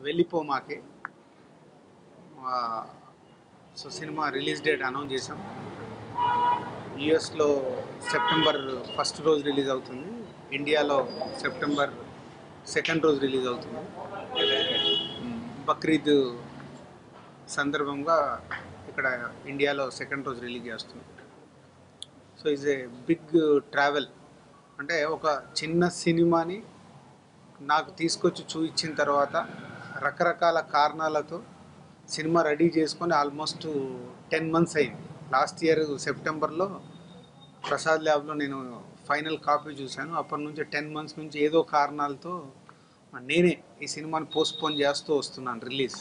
వెళ్ళిపోమాకే ఆ, so cinema release date announce చేసాం యుఎస్లో సెప్టెంబర్ ఫస్ట్ రోజు రిలీజ్ అవుతుంది ఇండియాలో సెప్టెంబర్ సెకండ్ రోజు రిలీజ్ అవుతుంది మ్, బక్రీద్ సందర్భంగా ఇక్కడ ఇండియాలో సెకండ్ రోజు రిలీజ్ చేస్తుంది so is a big travel అంటే ఒక చిన్న సినిమాని నాకు తీసుకొచ్చి చూపించిన తర్వాత రకరకాల కారణాలతో సినిమా రెడీ చేసుకొని ఆల్మోస్ట్ టెన్ మంత్స్ అయింది లాస్ట్ ఇయర్ సెప్టెంబర్లో ప్రసాద్ ల్యాబ్లో నేను ఫైనల్ కాపీ చూశాను అప్పటి నుంచి టెన్ మంత్స్ నుంచి ఏదో కారణాలతో నేనే ఈ సినిమాని పోస్ట్పోన్ చేస్తూ వస్తున్నాను రిలీజ్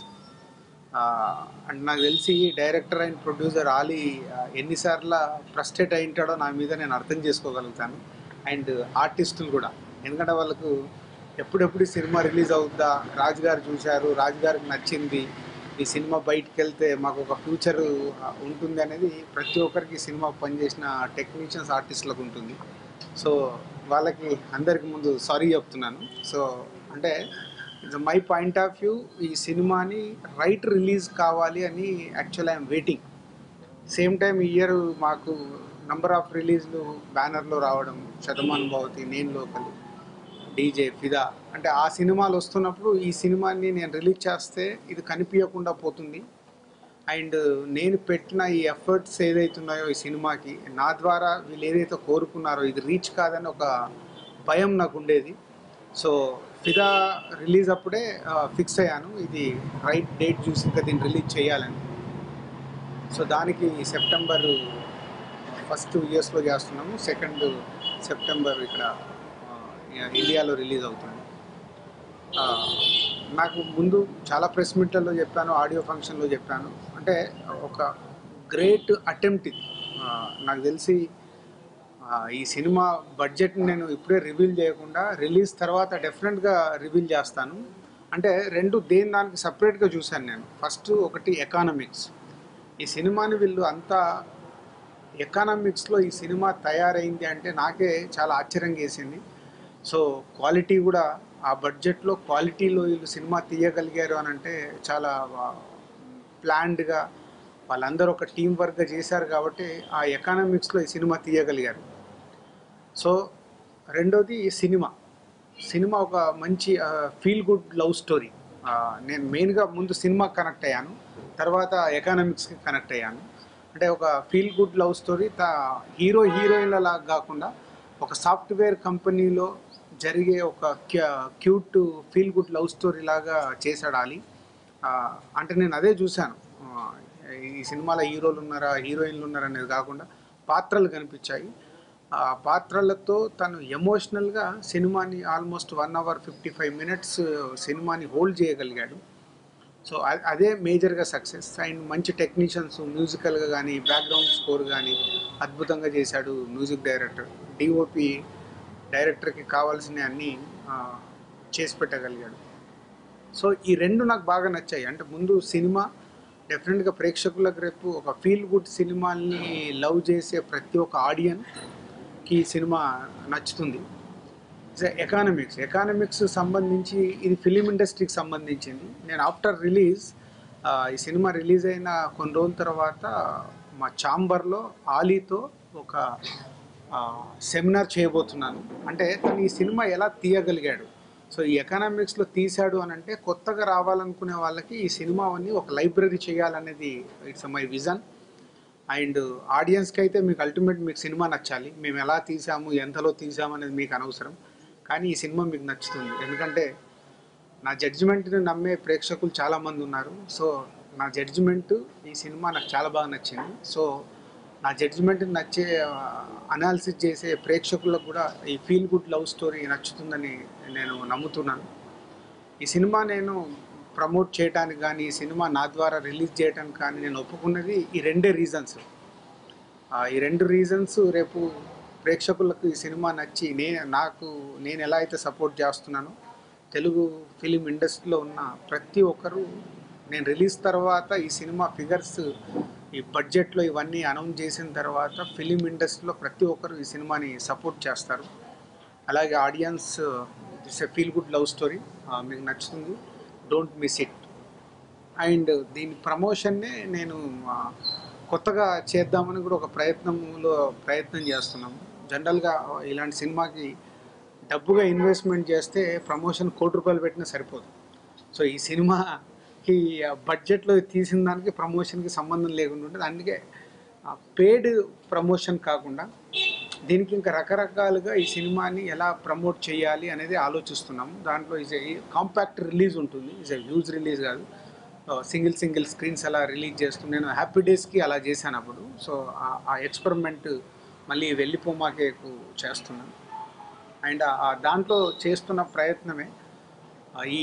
అండ్ నాకు తెలిసి డైరెక్టర్ అండ్ ప్రొడ్యూసర్ ఆలీ ఆ, ఎన్నిసార్లు ఫ్రస్ట్రేట్ అయి ఉంటాడో నా మీద నేను అర్థం చేసుకోగలుగుతాను అండ్ ఆర్టిస్టులు కూడా ఎందుకంటే వాళ్ళకు ఎప్పుడెప్పుడు ఈ సినిమా రిలీజ్ అవుద్దా రాజు గారు చూశారు రాజు గారికి నచ్చింది ఈ సినిమా బయటికి వెళ్తే మాకు ఒక ఫ్యూచర్ ఉంటుంది అనేది ప్రతి ఒక్కరికి ఈ సినిమా పనిచేసిన టెక్నీషియన్స్ ఆర్టిస్టులకు ఉంటుంది సో వాళ్ళకి అందరికి ముందు సారీ చెప్తున్నాను సో అంటే మై పాయింట్ ఆఫ్ వ్యూ ఈ సినిమాని రైట్ రిలీజ్ కావాలి అని actual I'm waiting same time ఈ ఇయర్ మాకు నంబర్ ఆఫ్ రిలీజ్లు బ్యానర్లో రావడం శతమాన్ భవతి నేను లోకల్ డీజే ఫిదా అంటే ఆ సినిమాలు వస్తున్నప్పుడు ఈ సినిమాని నేను రిలీజ్ చేస్తే ఇది కనిపించకుండా పోతుంది అండ్ నేను పెట్టిన ఈ ఎఫర్ట్స్ ఏదైతున్నాయో ఈ సినిమాకి నా ద్వారా వీళ్ళు ఏదైతే కోరుకున్నారో ఇది రీచ్ కాదని ఒక భయం నాకు ఉండేది సో ఫిదా రిలీజ్ అప్పుడే ఫిక్స్ అయ్యాను ఇది రైట్ డేట్ చూసి ఇంకా దీన్ని రిలీజ్ చేయాలని సో దానికి సెప్టెంబర్ ఫస్ట్ యూఎస్లో చేస్తున్నాము సెకండ్ సెప్టెంబర్ ఇక్కడ ఆ, ఇండియాలో రిలీజ్ అవుతుంది ఆ, నాకు ముందు చాలా ప్రెస్ మీట్లలో చెప్పాను ఆడియో ఫంక్షన్లో చెప్పాను అంటే ఒక గ్రేట్ అటెంప్ట్ ఇది ఆ, నాకు తెలిసి ఆ, ఈ సినిమా బడ్జెట్ నేను ఇప్పుడే రివీల్ చేయకుండా రిలీజ్ తర్వాత డెఫినెట్గా రివీల్ చేస్తాను అంటే రెండు దేని దానికి సపరేట్గా చూశాను నేను ఫస్ట్ ఒకటి ఎకానమిక్స్ ఈ సినిమాని వీళ్ళు అంతా ఎకానమిక్స్లో ఈ సినిమా తయారైంది అంటే నాకే చాలా ఆశ్చర్యం వేసింది సో క్వాలిటీ కూడా ఆ బడ్జెట్లో క్వాలిటీలో వీళ్ళు సినిమా తీయగలిగారు అని అంటే చాలా ప్లాన్డ్గా వాళ్ళందరూ ఒక టీం వర్క్గా చేశారు కాబట్టి ఆ ఎకానమిక్స్లో ఈ సినిమా తీయగలిగారు సో రెండోది ఈ సినిమా సినిమా ఒక మంచి ఫీల్ గుడ్ లవ్ స్టోరీ నేను మెయిన్గా ముందు సినిమా కనెక్ట్ అయ్యాను తర్వాత ఎకానమిక్స్కి కనెక్ట్ అయ్యాను అంటే ఒక ఫీల్ గుడ్ లవ్ స్టోరీ తా హీరో హీరోయిన్ల లాగా కాకుండా ఒక సాఫ్ట్వేర్ కంపెనీలో జరిగే ఒక cute feel good love story లాగా చేశాడు ఆలి ఆ, అంటే నేను అదే చూశాను ఆ, ఈ సినిమాలో హీరోలు ఉన్నారా హీరోయిన్లు ఉన్నారా అనేది కాకుండా పాత్రలు కనిపించాయి ఆ పాత్రలతో తను ఎమోషనల్గా సినిమాని almost one hour fifty five minutes సినిమాని హోల్డ్ చేయగలిగాడు సో అ- అదే మేజర్గా సక్సెస్ అండ్ మంచి టెక్నీషియన్స్ మ్యూజికల్గా కానీ బ్యాక్గ్రౌండ్ స్కోర్ కానీ అద్భుతంగా చేశాడు మ్యూజిక్ డైరెక్టర్ డిఓపి డైరెక్టర్కి కావాల్సిన అన్నీ ఆ, చేసి పెట్టగలిగాడు సో ఈ రెండు నాకు బాగా నచ్చాయి అంటే ముందు సినిమా డెఫినెట్గా ప్రేక్షకులకు రేపు ఒక ఫీల్ గుడ్ సినిమాల్ని లవ్ చేసే ప్రతి ఒక్క ఆడియన్కి ఈ సినిమా నచ్చుతుంది ఎకానమిక్స్ ఎకానమిక్స్ సంబంధించి ఇది ఫిలిం ఇండస్ట్రీకి సంబంధించింది నేను ఆఫ్టర్ రిలీజ్ ఈ సినిమా రిలీజ్ అయిన కొన్ని రోజుల తర్వాత మా ఛాంబర్లో ఆలీతో ఒక సెమినార్ చేయబోతున్నాను అంటే తను ఈ సినిమా ఎలా తీయగలిగాడు సో ఈ ఎకనామిక్స్లో తీశాడు అని అంటే కొత్తగా రావాలనుకునే వాళ్ళకి ఈ సినిమాని ఒక లైబ్రరీ చేయాలనేది ఇట్స్ మై విజన్ అండ్ ఆడియన్స్కి అయితే మీకు అల్టిమేట్ మీకు సినిమా నచ్చాలి మేము ఎలా తీసాము ఎంతలో తీసాము అనేది మీకు అనవసరం కానీ ఈ సినిమా మీకు నచ్చుతుంది ఎందుకంటే నా జడ్జిమెంట్ని నమ్మే ప్రేక్షకులు చాలామంది ఉన్నారు సో నా జడ్జిమెంట్ ఈ సినిమా నాకు చాలా బాగా నచ్చింది సో నా జడ్జిమెంట్ని నచ్చే అనాలిసిస్ చేసే ప్రేక్షకులకు కూడా ఈ ఫీల్ గుడ్ లవ్ స్టోరీ నచ్చుతుందని నేను నమ్ముతున్నాను ఈ సినిమా నేను ప్రమోట్ చేయడానికి కానీ ఈ సినిమా నా ద్వారా రిలీజ్ చేయడానికి కానీ నేను ఒప్పుకున్నది ఈ రెండే రీజన్స్ ఈ రెండు రీజన్స్ రేపు ప్రేక్షకులకు ఈ సినిమా నచ్చి నేను నాకు నేను ఎలా అయితే సపోర్ట్ చేస్తున్నానో తెలుగు ఫిలిం ఇండస్ట్రీలో ఉన్న ప్రతి ఒక్కరూ నేను రిలీజ్ తర్వాత ఈ సినిమా ఫిగర్స్ ఈ బడ్జెట్లో ఇవన్నీ అనౌన్స్ చేసిన తర్వాత ఫిలిం ఇండస్ట్రీలో ప్రతి ఒక్కరు ఈ సినిమాని సపోర్ట్ చేస్తారు అలాగే audience it's a feel good love story మీకు నచ్చుతుంది డోంట్ మిస్ ఇట్ అండ్ దీని ప్రమోషన్నే నేను ఆ, కొత్తగా చేద్దామని కూడా ఒక ప్రయత్నంలో ప్రయత్నం చేస్తున్నాము జనరల్గా ఇలాంటి సినిమాకి డబ్బుగా ఇన్వెస్ట్మెంట్ చేస్తే ప్రమోషన్ కోటి రూపాయలు పెట్టినా సరిపోదు సో ఈ సినిమాకి బడ్జెట్లో తీసిన దానికి ప్రమోషన్కి సంబంధం లేకుండా ఉంటుంది అందుకే పేడ్ ప్రమోషన్ కాకుండా దీనికి ఇంకా రకరకాలుగా ఈ సినిమాని ఎలా ప్రమోట్ చేయాలి అనేది ఆలోచిస్తున్నాము దాంట్లో ఇస్ కాంపాక్ట్ రిలీజ్ ఉంటుంది ఇస్ హ్యూజ్ రిలీజ్ కాదు సింగిల్ సింగిల్ స్క్రీన్స్ అలా రిలీజ్ చేస్తూ నేను హ్యాపీ డేస్కి అలా చేశాను అప్పుడు సో ఆ ఎక్స్పెరిమెంట్ మళ్ళీ వెళ్ళిపోమాకేకు చేస్తున్నాను అండ్ ఆ దాంట్లో చేస్తున్న ప్రయత్నమే ఆ, ఈ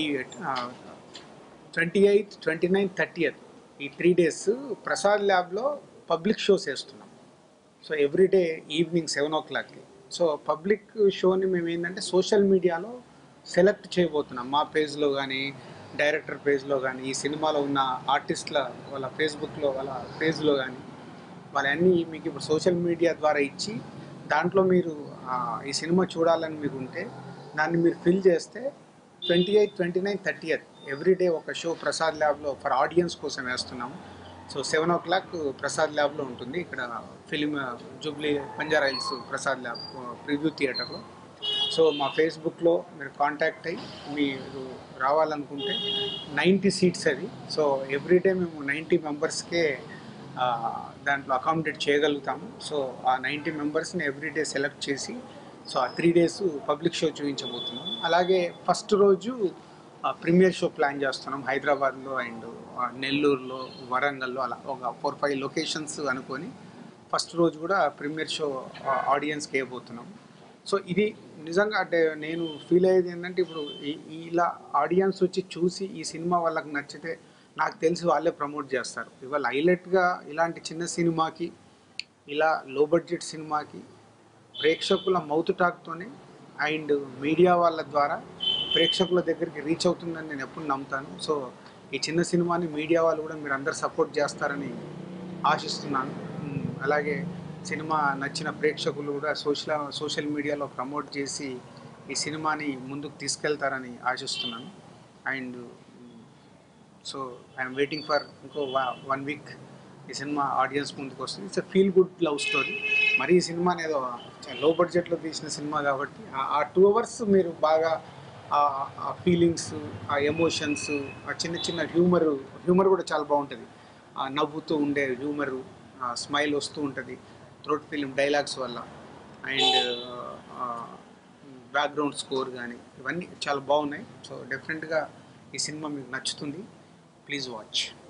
twenty eighth twenty nine thirty ఈ త్రీ డేస్ ప్రసాద్ ల్యాబ్లో పబ్లిక్ షోస్ వేస్తున్నాం సో ఎవ్రీడే ఈవినింగ్ సెవెన్ ఓ క్లాక్కి సో పబ్లిక్ షోని మేము ఏంటంటే సోషల్ మీడియాలో సెలెక్ట్ చేయబోతున్నాం మా పేజ్లో కానీ డైరెక్టర్ పేజ్లో కానీ ఈ సినిమాలో ఉన్న ఆర్టిస్ట్ల వాళ్ళ ఫేస్బుక్లో వాళ్ళ పేజ్లో కానీ వాళ్ళన్నీ మీకు ఇప్పుడు సోషల్ మీడియా ద్వారా ఇచ్చి దాంట్లో మీరు ఆ, ఈ సినిమా చూడాలని మీకు ఉంటే దాన్ని మీరు ఫిల్ చేస్తే twenty eighth twenty nine thirty eighth everyday ఒక షో ప్రసాద్ ల్యాబ్లో ఫర్ ఆడియన్స్ కోసం వేస్తున్నాము so seven o'clock Prasad ల్యాబ్లో ఉంటుంది ఇక్కడ film Jubilee Banjara Hills Prasad lab preview థియేటర్లో సో మా ఫేస్బుక్లో మీరు కాంటాక్ట్ అయ్యి మీరు రావాలనుకుంటే నైంటీ సీట్స్ అది సో ఎవ్రీడే మేము నైంటీ మెంబర్స్కే దాంట్లో అకామిడేట్ చేయగలుగుతాము సో ఆ నైంటీ మెంబర్స్ని ఎవ్రీడే సెలెక్ట్ చేసి సో ఆ త్రీ డేస్ పబ్లిక్ షో చూపించబోతున్నాం అలాగే ఫస్ట్ రోజు ప్రీమియర్ షో ప్లాన్ చేస్తున్నాం హైదరాబాద్లో అండ్ నెల్లూరులో వరంగల్లో అలా ఒక ఫోర్ ఫైవ్ లొకేషన్స్ అనుకొని ఫస్ట్ రోజు కూడా ప్రీమియర్ షో ఆడియన్స్కి వేయబోతున్నాం సో ఇది నిజంగా అంటే నేను ఫీల్ అయ్యేది ఏంటంటే ఇప్పుడు ఈ- ఈ ఇలా ఆడియన్స్ వచ్చి చూసి ఈ సినిమా వాళ్ళకి నచ్చితే నాకు తెలిసి వాళ్ళే ప్రమోట్ చేస్తారు ఇవాళ హైలైట్గా ఇలాంటి చిన్న సినిమాకి ఇలా లో బడ్జెట్ సినిమాకి ప్రేక్షకుల మౌత్ టాక్తోనే అండ్ మీడియా వాళ్ళ ద్వారా ప్రేక్షకుల దగ్గరికి రీచ్ అవుతుందని నేను ఎప్పుడు నమ్ముతాను సో ఈ చిన్న సినిమాని మీడియా వాళ్ళు కూడా మీరు అందరు సపోర్ట్ చేస్తారని ఆశిస్తున్నాను ఉమ్, అలాగే సినిమా నచ్చిన ప్రేక్షకులు కూడా సోషల్ సోషల్ మీడియాలో ప్రమోట్ చేసి ఈ సినిమాని ముందుకు తీసుకెళ్తారని ఆశిస్తున్నాను and so I'm waiting for ఇంకో వన్ వీక్ ఈ సినిమా ఆడియన్స్ ముందుకు వస్తుంది it's feel good love story మరి ఈ సినిమా ఏదో లో బడ్జెట్లో తీసిన సినిమా కాబట్టి ఆ- ఆ టూ అవర్స్ మీరు బాగా ఆ- ఆ ఫీలింగ్స్ ఆ ఎమోషన్స్ ఆ చిన్న చిన్న హ్యూమర్ హ్యూమర్ కూడా చాలా బాగుంటుంది ఆ నవ్వుతూ ఉండే హ్యూమరు స్మైల్ వస్తూ ఉంటుంది థ్రోట్ ఫిలిం డైలాగ్స్ వల్ల అండ్ బ్యాక్గ్రౌండ్ స్కోర్ కానీ ఇవన్నీ చాలా బాగున్నాయి సో డెఫినెట్గా ఈ సినిమా మీకు నచ్చుతుంది ప్లీజ్ వాచ్